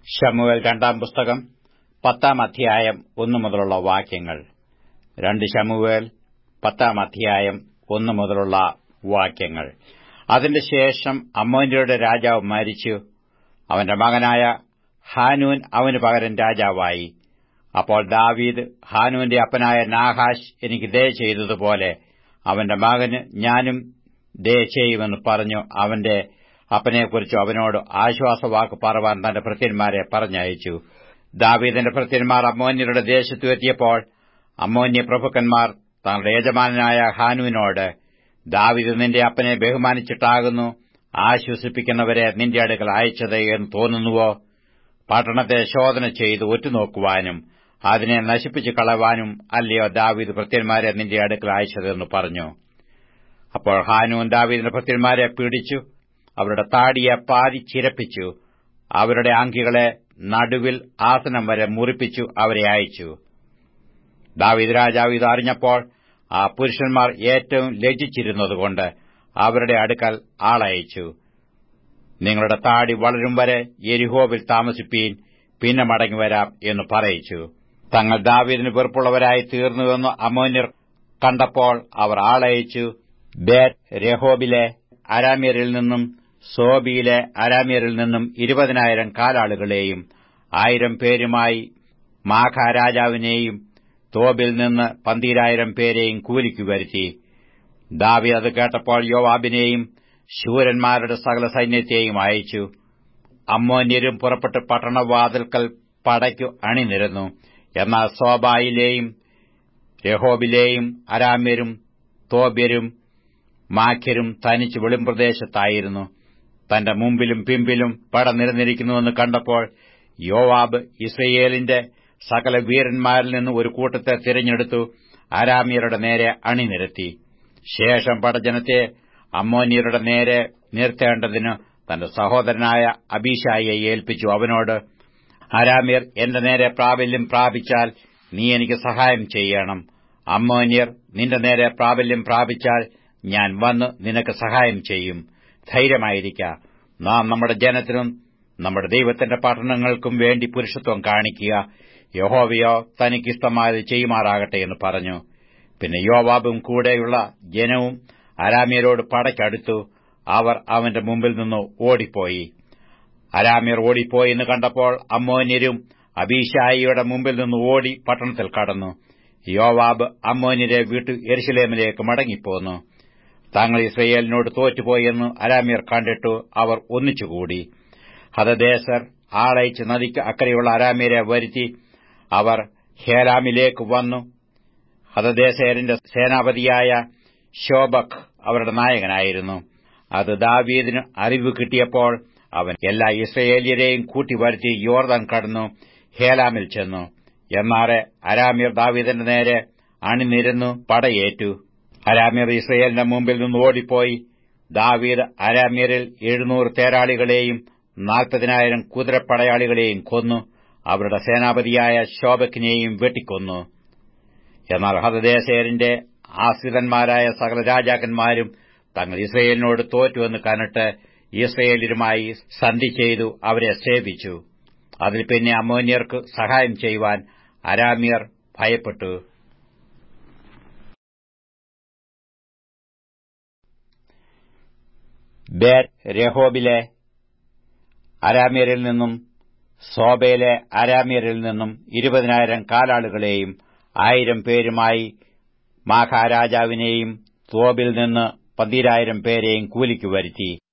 ശമുവേൽ രണ്ടാം പുസ്തകം പത്താം അധ്യായം ഒന്നു മുതലുള്ള വാക്യങ്ങൾ രണ്ട് ശമുവേൽ പത്താം അധ്യായം ഒന്നു മുതലുള്ള വാക്യങ്ങൾ അതിന്റെ ശേഷം അമ്മോന്യരുടെ രാജാവ് മരിച്ചു അവന്റെ മകനായ ഹാനൂൻ അവന് പകരം രാജാവായി അപ്പോൾ ദാവീദ് ഹാനൂന്റെ അപ്പനായ നാഹാഷ് എനിക്ക് ദയ ചെയ്തതുപോലെ അവന്റെ മകന് ഞാനും ദയ ചെയ്യുമെന്ന് പറഞ്ഞു അവന്റെ അപ്പനെക്കുറിച്ച് അവനോട് ആശ്വാസവാക്ക് പറവാൻ തന്റെ ഭൃത്യന്മാരെ പറഞ്ഞയച്ചു ദാവീദിന്റെ ഭൃത്യന്മാർ അമ്മോന്യരുടെ ദേശത്തു എത്തിയപ്പോൾ അമ്മോന്യ പ്രഭുക്കന്മാർ തങ്ങളുടെ യജമാനായ ഹാനുവിനോട് ദാവീദ് നിന്റെ അപ്പനെ ബഹുമാനിച്ചിട്ടാകുന്നു ആശ്വസിപ്പിക്കുന്നവരെ നിന്റെ അടുക്കൽ അയച്ചത് എന്ന് തോന്നുന്നുവോ പട്ടണത്തെ ശോധന ചെയ്ത് ഒറ്റുനോക്കുവാനും അതിനെ നശിപ്പിച്ചു കളവാനും അല്ലയോ ദാവീദ് ഭൃത്യന്മാരെ നിന്റെ അടുക്കൽ അയച്ചതെന്ന് പറഞ്ഞു അപ്പോൾ ഹാനൂൻ ദാവീദിന്റെ ഭൃത്യന്മാരെ പീഡിച്ചു അവരുടെ താടിയെ പാതി ചിരപ്പിച്ചു അവരുടെ അങ്കികളെ നടുവിൽ ആസനം വരെ മുറിപ്പിച്ചു അവരെ അയച്ചു ദാവീദ് രാജാവ് ഇത് അറിഞ്ഞപ്പോൾ ആ പുരുഷന്മാർ ഏറ്റവും ലജ്ജിച്ചിരുന്നതുകൊണ്ട് അവരുടെ അടുക്കൽ ആളയച്ചു നിങ്ങളുടെ താടി വളരും വരെ എരിഹോവിൽ താമസിപ്പീൻ പിന്നെ മടങ്ങിവരാം എന്ന് പറയിച്ചു തങ്ങൾ ദാവീദിന് വെറുപ്പുള്ളവരായി തീർന്നുവെന്ന് അമോന്യർ കണ്ടപ്പോൾ അവർ ആളയച്ചു ബേറ്റ് രഹോബിലെ അരാമ്യരിൽ നിന്നും സോബിയിലെ അരാമ്യരിൽ നിന്നും ഇരുപതിനായിരം കാലാളുകളെയും ആയിരം പേരുമായി മാഖാരാജാവിനെയും തോബിൽ നിന്ന് പന്തീരായിരം പേരെയും കൂലിക്കു വരുത്തി ദാവി അത് കേട്ടപ്പോൾ യോവാബിനെയും ശൂരന്മാരുടെ സകല സൈന്യത്തെയും അയച്ചു അമ്മോന്യരും പുറപ്പെട്ട് പട്ടണവാതിൽക്കൽ പടയ്ക്കു അണിനിരന്നു എന്നാൽ സോബായിലെയും രഹോബിലെയും അരാമ്യരും തോബ്യരും മാഖ്യരും തനിച്ച് വെളിംപ്രദേശത്തായിരുന്നു തന്റെ മുമ്പിലും പിമ്പിലും പട നിരന്നിരിക്കുന്നുവെന്ന് കണ്ടപ്പോൾ യോവാബ് ഇസ്രയേലിന്റെ സകല വീരന്മാരിൽ നിന്ന് ഒരു കൂട്ടത്തെ തിരഞ്ഞെടുത്തു അരാമ്യരുടെ നേരെ അണിനിരത്തി ശേഷം പടജനത്തെ അമ്മോന്യരുടെ നേരെ നിർത്തേണ്ടതിന് തന്റെ സഹോദരനായ അബീഷായിയെ ഏൽപ്പിച്ചു അവനോട് അരാമ്യർ എന്റെ നേരെ പ്രാബല്യം പ്രാപിച്ചാൽ നീ എനിക്ക് സഹായം ചെയ്യണം അമ്മോന്യർ നിന്റെ നേരെ പ്രാബല്യം പ്രാപിച്ചാൽ ഞാൻ വന്ന് നിനക്ക് സഹായം ചെയ്യും ധൈര്യമായിരിക്ക നാം നമ്മുടെ ജനത്തിനും നമ്മുടെ ദൈവത്തിന്റെ പട്ടണങ്ങൾക്കും വേണ്ടി പുരുഷത്വം കാണിക്കുക യഹോവയോ തനിക്കിഷ്ടമായത് ചെയ്യുമാറാകട്ടെ എന്ന് പറഞ്ഞു പിന്നെ യോവാബും കൂടെയുള്ള ജനവും അരാമ്യരോട് പടയ്ക്കടുത്തു അവർ അവന്റെ മുമ്പിൽ നിന്ന് ഓടിപ്പോയി അരാമ്യർ ഓടിപ്പോയി എന്ന് കണ്ടപ്പോൾ അമ്മോന്യരും അബീഷായിയുടെ മുമ്പിൽ നിന്ന് ഓടി പട്ടണത്തിൽ കടന്നു യോവാബ് അമ്മോന്യരെ വീട്ടു എരുശലേമിലേക്ക് മടങ്ങിപ്പോന്നു താങ്കൾ ഇസ്രയേലിനോട് തോറ്റുപോയെന്ന് അരാമ്യർ കണ്ടിട്ടു അവർ ഒന്നിച്ചുകൂടി ഹതദേശർ ആളയച്ച് നദിക്ക് അക്കരെയുള്ള അരാമ്യരെ വരുത്തി അവർ ഹേലാമിലേക്ക് വന്നു ഹതദേശേരന്റെ സേനാപതിയായ ശോബക് അവരുടെ നായകനായിരുന്നു അത് ദാവീദിന് അറിവ് കിട്ടിയപ്പോൾ അവൻ എല്ലാ ഇസ്രയേലിയരെയും കൂട്ടിവരുത്തി യോർദാൻ കടന്നു ഹേലാമിൽ ചെന്നു എന്നാറെ അരാമ്യർ ദാവീദിന്റെ നേരെ അണിനിരന്നു പടയേറ്റു അരാമ്യർ ഇസ്രയേലിന്റെ മുമ്പിൽ നിന്ന് ഓടിപ്പോയി ദാവീദ് അരാമ്യരിൽ എഴുന്നൂറ് തേരാളികളെയും നാൽപ്പതിനായിരം കുതിരപ്പടയാളികളെയും കൊന്നു അവരുടെ സേനാപതിയായ ശോഭക്കിനെയും വെട്ടിക്കൊന്നു എന്നാൽ ഹതദേശേരിന്റെ ആശ്രിതന്മാരായ സകല രാജാക്കന്മാരും തങ്ങൾ ഇസ്രയേലിനോട് തോറ്റുവെന്ന് കണ്ടിട്ട് ഇസ്രയേലിലുമായി സന്ധി ചെയ്തു അവരെ സേവിച്ചു അതിൽ പിന്നെ അമോന്യർക്ക് സഹായം ചെയ്യുവാൻ അരാമ്യർ ഭയപ്പെട്ടു ബേറ്റ് രഹോബിലെ അരാമ്യരിൽ നിന്നും സോബയിലെ അരാമ്യരിൽ നിന്നും ഇരുപതിനായിരം കാലാളുകളെയും ആയിരം പേരുമായി മാഖാരാജാവിനെയും തോബിൽ നിന്ന് പന്തീരായിരം പേരെയും കൂലിക്കു വരുത്തി